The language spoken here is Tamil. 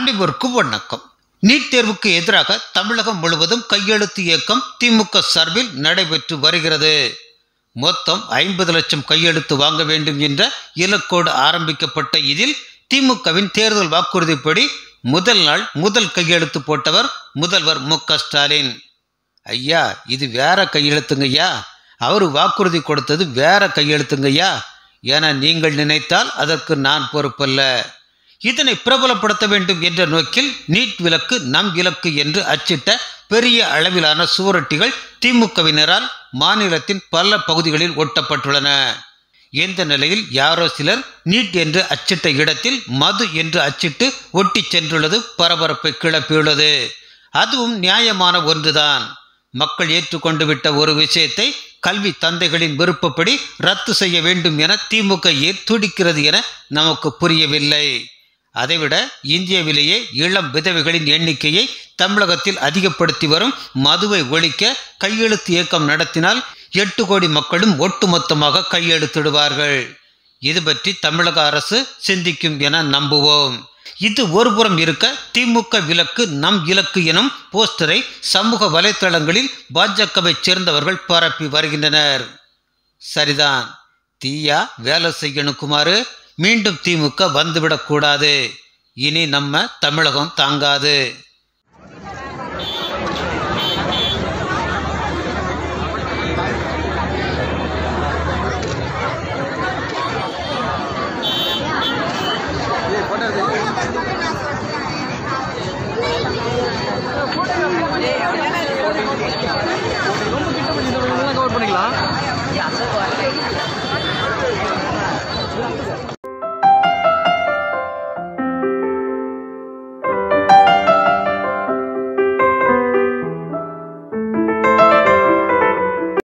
அனைவருக்கும் வணக்கம் நீட் தேர்வுக்கு எதிராக தமிழகம் முழுவதும் கையெழுத்து இயக்கம் திமுக சார்பில் நடைபெற்று வருகிறது மொத்தம் ஐம்பது லட்சம் கையெழுத்து வாங்க வேண்டும் என்ற இலக்கோடு ஆரம்பிக்கப்பட்ட இதில் திமுகவின் தேர்தல் வாக்குறுதிப்படி முதல் நாள் முதல் கையெழுத்து போட்டவர் முதல்வர் மு க ஸ்டாலின் ஐயா இது வேற கையெழுத்துங்கய்யா அவர் வாக்குறுதி கொடுத்தது வேற கையெழுத்துங்கய்யா என நீங்கள் நினைத்தால் அதற்கு நான் பொறுப்பல்ல இதனை பிரபலப்படுத்த வேண்டும் என்ற நோக்கில் நீட் விலக்கு நம் இலக்கு என்று அச்சிட்ட பெரிய அளவிலான சுவரொட்டிகள் திமுகவினரால் மாநிலத்தின் பல பகுதிகளில் ஒட்டப்பட்டுள்ளன இந்த நிலையில் யாரோ சிலர் நீட் என்று அச்சிட்ட இடத்தில் மது என்று அச்சிட்டு ஒட்டி சென்றுள்ளது பரபரப்பை கிளப்பியுள்ளது அதுவும் நியாயமான ஒன்றுதான் மக்கள் ஏற்றுக்கொண்டு விட்ட ஒரு விஷயத்தை கல்வி தந்தைகளின் விருப்பப்படி ரத்து செய்ய வேண்டும் என திமுக ஏன் துடிக்கிறது என நமக்கு புரியவில்லை அதைவிட இந்தியாவிலேயே இளம் விதவைகளின் எண்ணிக்கையை தமிழகத்தில் அதிகப்படுத்தி வரும் மதுவை ஒழிக்க கையெழுத்து இயக்கம் நடத்தினால் எட்டு கோடி மக்களும் ஒட்டுமொத்தமாக கையெழுத்திடுவார்கள் இது பற்றி தமிழக அரசு சிந்திக்கும் என நம்புவோம் இது ஒருபுறம் இருக்க திமுக விலக்கு நம் இலக்கு எனும் போஸ்டரை சமூக வலைத்தளங்களில் பாஜகவைச் சேர்ந்தவர்கள் பரப்பி வருகின்றனர் சரிதான் தீயா வேலை செய்யணும் குமாரு மீண்டும் திமுக வந்துவிடக்கூடாது இனி நம்ம தமிழகம் தாங்காது